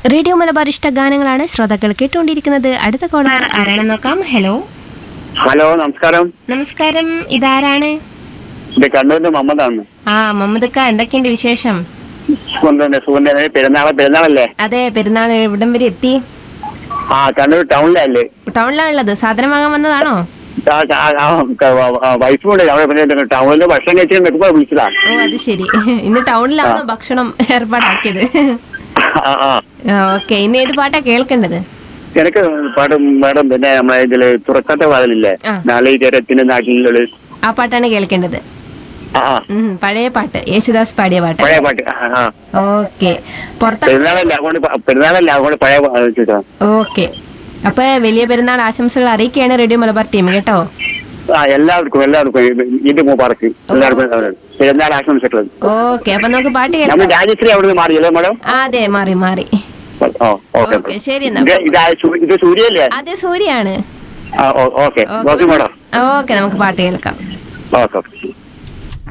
Radio Malabar ഇഷ്ട ഗാനങ്ങളാണ് ശ്രോതാക്കൾ കേട്ടുകൊണ്ടിരിക്കുന്നത് അടുത്ത കോളർ ആരാണെന്ന് നോക്കാം ഹലോ ഹലോ നമസ്കാരം നമസ്കാരം ഇതാരാണ് ഇത് കണ്ണൂരിന്റെ മുഹമ്മദാണ് ആ മുഹമ്മദ് ഖാ എന്തൊക്കെയുണ്ട് വിശേഷം സുഗന്ധന്റെ സുഗന്ധ പെരുന്നാളെ പെരുന്നാളല്ലേ അതെ പെരുന്നാൾ ഇവിടം വരെ എത്തി ആ കണ്ണൂർ ടൗണിലല്ലേ ടൗണിലാണുള്ളത് സാധനം വാങ്ങാൻ വന്നതാണോ വൈഫും ഉണ്ട് അവിടെ പിന്നെ ടൗണിൽ ഭക്ഷണം കഴിച്ചിട്ട് നിൽക്കുമ്പോ വിളിച്ചതാ ഓ അത് ശരി ഇന്ന് ടൗണിലാണോ ഭക്ഷണം ഏർപ്പാടാക്കിയത് ആ, ആ. ഓക്കെ ഇന്ന് ഏത് പാട്ടാ കേൾക്കേണ്ടത് എനിക്ക് പാടും മാഡം പിന്നെ നമ്മളെ ഇതില് തുറക്കാത്ത വാതിലില്ലേ ആ. നാളീകരത്തിന്റെ നാട്ടിലുള്ള ആ പാട്ടാണ് കേൾക്കേണ്ടത് ആ ആ. ഉം, പഴയ പാട്ട് യേശുദാസ് പാടിയ പാട്ട് പഴയ പാട്ട് ആ, ആ. ഓക്കെ പുറത്ത പെരുന്നാളല്ല അതുകൊണ്ട് പ- പെരുന്നാളല്ല അതുകൊണ്ട് പഴയ പാ- വെച്ചിട്ടാ. ഓക്കെ അപ്പൊ വലിയ പെരുന്നാൾ ആശംസകൾ അറിയിക്കുകയാണ് റേഡിയോ മലബാർ ടീം കേട്ടോ ആ എല്ലാവർക്കും എല്ലാവർക്കും ഇത് മുബാർക്ക് എല്ലാവർക്കും പെരുന്നാൾ ആശംസകൾ ഓക്കെ അപ്പൊ നമുക്ക് പാട്ട് നമ്മൾ കേൾക്കാം രാജശ്രീ അവിടുന്ന് മാറിയല്ലേ മാഡം ആ, അതെ മാറി മാറി ഓ ഓക്കെ ഓക്കെ ശരി എന്നാ ഇത് ഇതാ സൂ- ഇത് സൂര്യല്ലേ അതെ സൂര്യാണ് ആ ഓക്കെ ഓക്കെ മാഡം ഓക്കെ നമുക്ക് പാട്ട് കേൾക്കാം ഓക്കെ ഓക്കെ